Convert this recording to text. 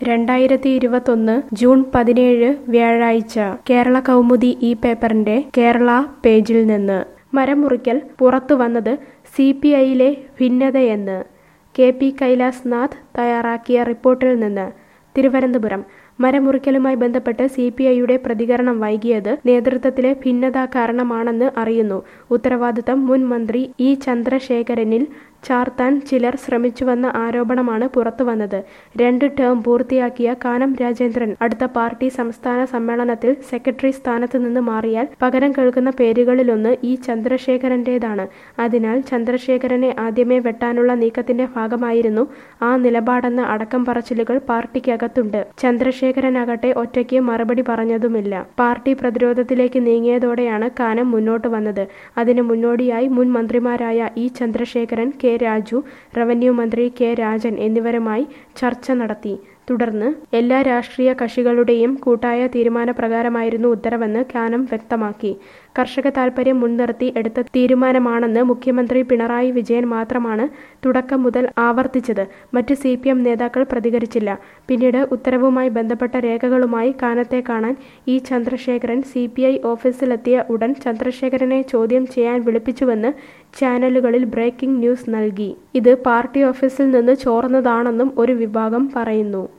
രണ്ടായിരത്തി ഇരുപത്തൊന്ന് ജൂൺ പതിനേഴ് വ്യാഴാഴ്ച കേരള കൗമുദി ഈ പേപ്പറിന്റെ കേരള പേജിൽ നിന്ന് മരം മുറിക്കൽ പുറത്തു വന്നത് സി പി ഐയിലെ ഭിന്നതയെന്ന് കെ പി കൈലാസ് നാഥ് തയ്യാറാക്കിയ റിപ്പോർട്ടിൽ നിന്ന് തിരുവനന്തപുരം മരമുറിക്കലുമായി ബന്ധപ്പെട്ട് സി പി ഐയുടെ പ്രതികരണം വൈകിയത് നേതൃത്വത്തിലെ ഭിന്നത കാരണമാണെന്ന് അറിയുന്നു ഉത്തരവാദിത്തം മുൻ മന്ത്രി ഇ ചന്ദ്രശേഖരനിൽ ചാർത്താൻ ചിലർ ശ്രമിച്ചുവെന്ന ആരോപണമാണ് പുറത്തുവന്നത് രണ്ട് ടേം പൂർത്തിയാക്കിയ കാനം രാജേന്ദ്രൻ അടുത്ത പാർട്ടി സംസ്ഥാന സമ്മേളനത്തിൽ സെക്രട്ടറി സ്ഥാനത്ത് നിന്ന് മാറിയാൽ പകരം കേൾക്കുന്ന പേരുകളിലൊന്ന് ഇ ചന്ദ്രശേഖരന്റേതാണ് അതിനാൽ ചന്ദ്രശേഖരനെ ആദ്യമേ വെട്ടാനുള്ള നീക്കത്തിന്റെ ഭാഗമായിരുന്നു ആ നിലപാടെന്ന അടക്കം പറച്ചിലുകൾ പാർട്ടിക്കകത്തുണ്ട് ചന്ദ്രശേഖരനാകട്ടെ ഒറ്റയ്ക്ക് മറുപടി പറഞ്ഞതുമില്ല പാർട്ടി പ്രതിരോധത്തിലേക്ക് നീങ്ങിയതോടെയാണ് കാനം മുന്നോട്ട് വന്നത് അതിന് മുന്നോടിയായി മുൻ മന്ത്രിമാരായ E Chandrasekharan K Raju revenue മന്ത്രി കെ രാജൻ എന്നിവരുമായി ചർച്ച നടത്തി തുടർന്ന് എല്ലാ രാഷ്ട്രീയ കക്ഷികളുടെയും കൂട്ടായ തീരുമാനപ്രകാരമായിരുന്നു ഉത്തരവെന്ന് കാനം വ്യക്തമാക്കി കർഷക താൽപര്യം മുൻനിർത്തി എടുത്ത തീരുമാനമാണെന്ന് മുഖ്യമന്ത്രി പിണറായി വിജയൻ മാത്രമാണ് തുടക്കം മുതൽ ആവർത്തിച്ചത് മറ്റ് സി പി എം നേതാക്കൾ പ്രതികരിച്ചില്ല പിന്നീട് ഉത്തരവുമായി ബന്ധപ്പെട്ട രേഖകളുമായി കാനത്തെ കാണാൻ E Chandrasekharan C P I ഓഫീസിലെത്തിയ ഉടൻ ചന്ദ്രശേഖരനെ ചോദ്യം ചെയ്യാൻ വിളിപ്പിച്ചുവെന്ന് ചാനലുകളിൽ ബ്രേക്കിംഗ് ന്യൂസ് നൽകി ഇത് പാർട്ടി ഓഫീസിൽ നിന്ന് ചോർന്നതാണെന്നും ഒരു വിഭാഗം പറയുന്നു